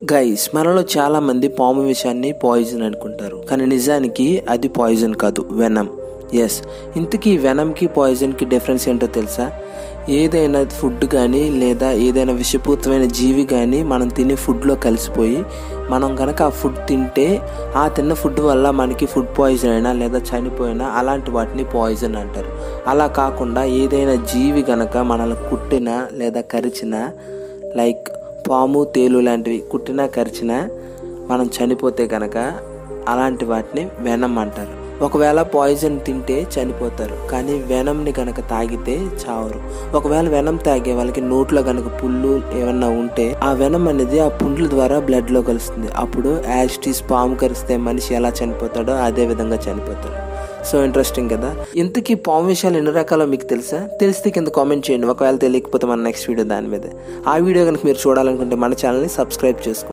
guys మనలో చాలా మంది పాము విషయాన్ని పాయిజన్ అనుకుంటారు కానీ నిజానికి అది పాయిజన్ కాదు వెనం ఎస్ ఇంతకీ వెనంకి పాయిజన్కి డిఫరెన్స్ ఏంటో తెలుసా ఏదైనా ఫుడ్ కానీ లేదా ఏదైనా విషపూరితమైన జీవి కానీ మనం తినే ఫుడ్లో కలిసిపోయి మనం కనుక ఆ ఫుడ్ తింటే ఆ తిన్న ఫుడ్ వల్ల మనకి ఫుడ్ పాయిజన్ అయినా లేదా చనిపోయినా అలాంటి వాటిని పాయిజన్ అంటారు అలా కాకుండా ఏదైనా జీవి కనుక మనల్ని కుట్టినా లేదా కరిచినా లైక్ పాము తేలు లాంటివి కుట్టినా కరిచినా మనం చనిపోతే కనుక అలాంటి వాటిని వెనం అంటారు ఒకవేళ పాయిజన్ తింటే చనిపోతారు కానీ వెనంని కనుక తాగితే చావరు ఒకవేళ వెనం తాగే వాళ్ళకి నోట్లో కనుక పుళ్ళు ఏమన్నా ఉంటే ఆ వెనం అనేది ఆ పుండ్ల ద్వారా బ్లడ్ లో కలుస్తుంది అప్పుడు యాస్టీస్ పాము కరిస్తే మనిషి ఎలా చనిపోతాడో అదే విధంగా చనిపోతాడు సో ఇంట్రెస్టింగ్ కదా ఇంతకీ పాము విషయాలు ఎన్ని రకాలో మీకు తెలుసా తెలిస్తే కింద కామెంట్ చేయండి ఒకవేళ తెలియకపోతే మన నెక్స్ట్ వీడియో దాని మీద ఆ వీడియో కనుక మీరు చూడాలనుకుంటే మన ఛానల్ని సబ్స్క్రైబ్ చేసుకోండి